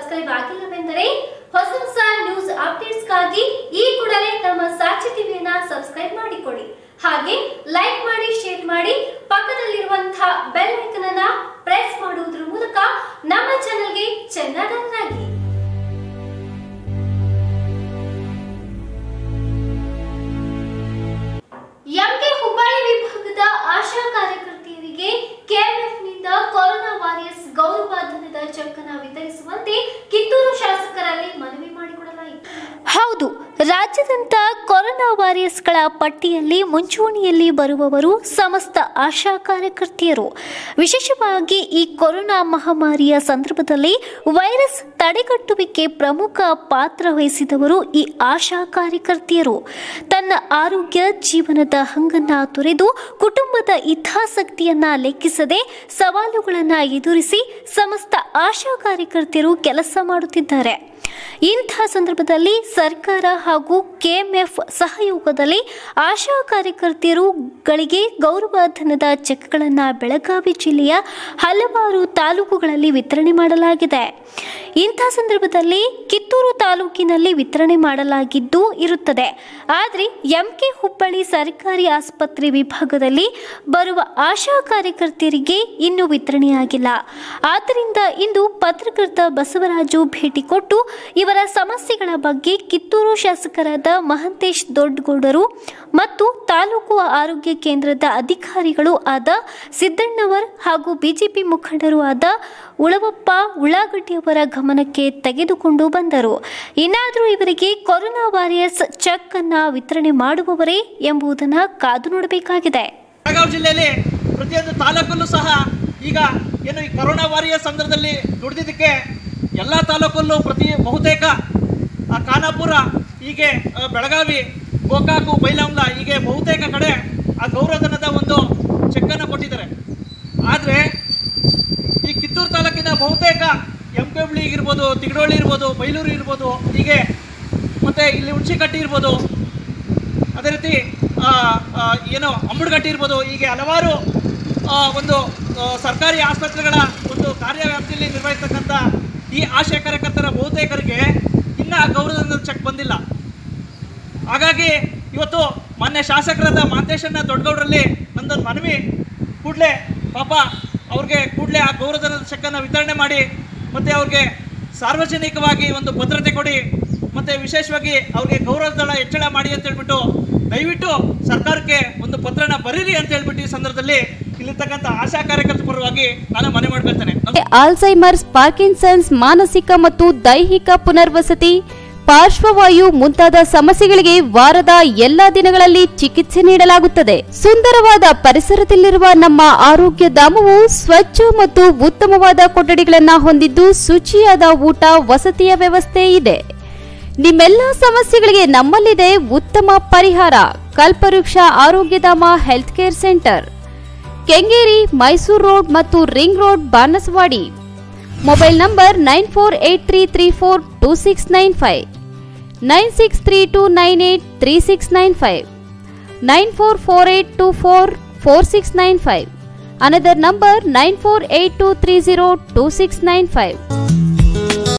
subscribe ಆಗಿಲ್ಲವೆಂದರೆ ಹೊಸ ಹೊಸ news ಅಪ್ಡೇಟ್ಸ್ಗಾಗಿ ಈ ಕೂಡಲೇ ನಮ್ಮ ಸಾಕ್ಷಿ ಟಿವಿಯನ್ನ ಸಬ್ಸ್ಕ್ರೈಬ್ ಮಾಡಿಕೊಳ್ಳಿ ಹಾಗೆ ಲೈಕ್ ಮಾಡಿ ಶೇರ್ ಮಾಡಿ ಪಕ್ಕದಲ್ಲಿರುವಂತಹ ಬೆಲ್ ಐಕನ್ ಅನ್ನ ಪ್ರೆಸ್ ಮಾಡುವುದರ ಮೂಲಕ ನಮ್ಮ ಚಾನೆಲ್ಗೆ ಚೆನ್ನಾಗಿ ಎಂಕೆ ಹುಬ್ಬಳ್ಳಿ ವಿಭಾಗದ ಆಶಾ ಕಾರ್ಯಕರ್ತೆಯರಿಗೆ ಕೆಎಂಎಫ್ನಿಂದ ಕೊರೋನಾ ವಾರಿಯರ್ಸ್ ಗೌರವಧನದ ಚೆಕ್ ಅನ್ನು ವಿತರಿಸುವಂತೆ ಕಿತ್ತೂರು ಶಾಸಕರಲ್ಲಿ ಮನವಿ ಮಾಡಿಕೊಡಲಾಯಿತು ಹೌದು ರಾಜ್ಯದಂತ ಕೊರೋನಾ ವಾರಿಯರ್ಸ್ಗಳ ಪಟ್ಟಿಯಲ್ಲಿ ಮುಂಚೂಣಿಯಲ್ಲಿ ಬರುವವರು ಸಮಸ್ತ ಆಶಾ ಕಾರ್ಯಕರ್ತೆಯರು ವಿಶೇಷವಾಗಿ ಈ ಕೊರೋನಾ ಮಹಾಮಾರಿಯ ಸಂದರ್ಭದಲ್ಲಿ ವೈರಸ್ ತಡೆಗಟ್ಟುವಿಕೆ ಪ್ರಮುಖ ಪಾತ್ರ ವಹಿಸಿದವರು ಈ ಆಶಾ ಕಾರ್ಯಕರ್ತೆಯರು ತನ್ನ ಆರೋಗ್ಯ ಜೀವನದ ಹಂಗನ್ನ ತೊರೆದು ಕುಟುಂಬದ ಹಿತಾಸಕ್ತಿಯನ್ನ ಲೆಕ್ಕಿಸದೆ ಸವಾಲುಗಳನ್ನ ಎದುರಿಸಿ ಸಮಸ್ತ ಆಶಾ ಕಾರ್ಯಕರ್ತೆಯರು ಕೆಲಸ ಮಾಡುತ್ತಿದ್ದಾರೆ ಇಂಥ ಸಂದರ್ಭದಲ್ಲಿ ಸರ್ಕಾರ ಹಾಗೂ ಕೆಎಂಎಫ್ ಸಹಯೋಗದಲ್ಲಿ ಆಶಾ ಕಾರ್ಯಕರ್ತೆಯರುಗಳಿಗೆ ಗೌರವಧನದ ಚೆಕ್ಗಳನ್ನು ಬೆಳಗಾವಿ ಜಿಲ್ಲೆಯ ಹಲವಾರು ತಾಲೂಕುಗಳಲ್ಲಿ ವಿತರಣೆ ಮಾಡಲಾಗಿದೆ ಇಂಥ ಸಂದರ್ಭದಲ್ಲಿ ಕಿತ್ತೂರು ತಾಲೂಕಿನಲ್ಲಿ ವಿತರಣೆ ಮಾಡಲಾಗಿದ್ದು ಇರುತ್ತದೆ ಆದರೆ ಎಂಕೆ ಹುಬ್ಬಳ್ಳಿ ಸರ್ಕಾರಿ ಆಸ್ಪತ್ರೆ ವಿಭಾಗದಲ್ಲಿ ಬರುವ ಆಶಾ ಕಾರ್ಯಕರ್ತೆಯರಿಗೆ ಇನ್ನೂ ವಿತರಣೆಯಾಗಿಲ್ಲ ಆದ್ದರಿಂದ ಇಂದು ಪತ್ರಕರ್ತ ಬಸವರಾಜು ಭೇಟಿ ಕೊಟ್ಟು ಇವರ ಸಮಸ್ಯೆಗಳ ಬಗ್ಗೆ ಕಿತ್ತೂರು ಶಾಸಕರಾದ ಮಹಂತೇಶ್ ದೊಡ್ಡಗೌಡರು ಮತ್ತು ತಾಲೂಕು ಆರೋಗ್ಯ ಕೇಂದ್ರದ ಅಧಿಕಾರಿಗಳು ಆದ ಸಿದ್ದಣ್ಣವರ್ ಹಾಗೂ ಬಿಜೆಪಿ ಮುಖಂಡರು ಆದ ಉಳವಪ್ಪ ಉಳ್ಳಾಗಡ್ಡಿಯವರ ಗಮನಕ್ಕೆ ತೆಗೆದುಕೊಂಡು ಬಂದರು ಇನ್ನಾದರೂ ಇವರಿಗೆ ಕೊರೋನಾ ವಾರಿಯರ್ಸ್ ಚೆಕ್ ಅನ್ನ ವಿತರಣೆ ಮಾಡುವವರೇ ಎಂಬುದನ್ನು ಕಾದು ನೋಡಬೇಕಾಗಿದೆ ಬೆಳಗಾವಿ ಜಿಲ್ಲೆಯಲ್ಲಿ ಪ್ರತಿಯೊಂದು ತಾಲೂಕಲ್ಲೂ ಸಹ ಈಗ ಏನು ಈ ಕರೋನಾ ವಾರಿಯರ್ ಸಂದರ್ಭದಲ್ಲಿ ದುಡಿದಿದ್ದಕ್ಕೆ ಎಲ್ಲ ತಾಲೂಕಲ್ಲೂ ಪ್ರತಿ ಬಹುತೇಕ ಆ ಖಾನಾಪುರ ಹೀಗೆ ಆ, ಬೆಳಗಾವಿ ಗೋಕಾಕು ಬೈಲಹೊಂಗಲ ಹೀಗೆ ಬಹುತೇಕ ಕಡೆ ಆ ಗೌರವಧನದ ಒಂದು ಚೆಕ್ಕನ್ನು ಕೊಟ್ಟಿದ್ದಾರೆ ಆದರೆ ಈ ಕಿತ್ತೂರು ತಾಲೂಕಿನ ಬಹುತೇಕ ಎಂಕೆಬ್ಳಿ ಇರ್ಬೋದು ತಿಗಡೋಳಿ ಇರ್ಬೋದು ಬೈಲೂರು ಇರ್ಬೋದು ಹೀಗೆ ಮತ್ತು ಇಲ್ಲಿ ಹುಣಸಿಕಟ್ಟಿ ಇರ್ಬೋದು ಅದೇ ರೀತಿ ಆ, ಆ, ಏನು ಅಂಬುಡಗಟ್ಟಿ ಇರ್ಬೋದು ಹೀಗೆ ಹಲವಾರು ಆ, ಒಂದು ಆ, ಸರ್ಕಾರಿ ಆಸ್ಪತ್ರೆಗಳ ಒಂದು ಕಾರ್ಯವ್ಯಾಪ್ತಿಯಲ್ಲಿ ನಿರ್ವಹಿಸ್ತಕ್ಕಂಥ ಈ ಆಶಯ ಕಾರ್ಯಕರ್ತರ ಬಹುತೇಕರಿಗೆ ಇನ್ನೂ ಗೌರವಧನದ ಚೆಕ್ ಬಂದಿಲ್ಲ ಹಾಗಾಗಿ ಇವತ್ತು ಮಾನ್ಯ ಶಾಸಕರಾದ ಮಾಂತೇಶಣ್ಣ ದೊಡ್ಡಗೌಡರಲ್ಲಿ ನಂದೊಂದು ಮನವಿ ಕೂಡಲೇ ಪಾಪ ಅವ್ರಿಗೆ ಕೂಡಲೇ ಆ ಗೌರವಧನದ ಚೆಕ್ಕನ್ನು ವಿತರಣೆ ಮಾಡಿ ಮತ್ತು ಅವ್ರಿಗೆ ಸಾರ್ವಜನಿಕವಾಗಿ ಒಂದು ಭದ್ರತೆ ಕೊಡಿ ಮತ್ತು ವಿಶೇಷವಾಗಿ ಅವ್ರಿಗೆ ಗೌರವಧನ ಹೆಚ್ಚಳ ಮಾಡಿ ಅಂತ ಹೇಳ್ಬಿಟ್ಟು ದಯವಿಟ್ಟು ಸರ್ಕಾರಕ್ಕೆ ಒಂದು ಪತ್ರನ ಬರೀರಿ ಅಂತ ಹೇಳ್ಬಿಟ್ಟು ಈ ಸಂದರ್ಭದಲ್ಲಿ ಇಲ್ಲಿರ್ತಕ್ಕಂಥ ಆಶಾ ಕಾರ್ಯಕರ್ತರ ಪರವಾಗಿ ನಾನು ಮನವಿ ಮಾಡ್ಕೊಳ್ತೇನೆ ಆಲ್ಝೈಮರ್ಸ್ ಪಾರ್ಕಿನ್ಸನ್ಸ್ ಮಾನಸಿಕ ಮತ್ತು ದೈಹಿಕ ಪುನರ್ವಸತಿ ಪಾರ್ಶ್ವವಾಯು ಮುಂತಾದ ಸಮಸ್ಯೆಗಳಿಗೆ ವಾರದ ಎಲ್ಲಾ ದಿನಗಳಲ್ಲಿ ಚಿಕಿತ್ಸೆ ನೀಡಲಾಗುತ್ತದೆ ಸುಂದರವಾದ ಪರಿಸರದಲ್ಲಿರುವ ನಮ್ಮ ಆರೋಗ್ಯ ಧಾಮವು ಸ್ವಚ್ಛ ಮತ್ತು ಉತ್ತಮವಾದ ಕೊಠಡಿಗಳನ್ನು ಹೊಂದಿದ್ದು ಶುಚಿಯಾದ ಊಟ ವಸತಿಯ ವ್ಯವಸ್ಥೆ ಇದೆ ನಿಮ್ಮೆಲ್ಲ ಸಮಸ್ಯೆಗಳಿಗೆ ನಮ್ಮಲ್ಲಿದೆ ಉತ್ತಮ ಪರಿಹಾರ Kalpavriksha Arogyadhama health care centre Kengeri Mysuru road ಮತ್ತು ring road Banaswadi mobile number nine four eight three three four two six nine five nine six three two nine eight three six nine five nine four four eight two four four six nine five another number nine four eight two three zero two six nine five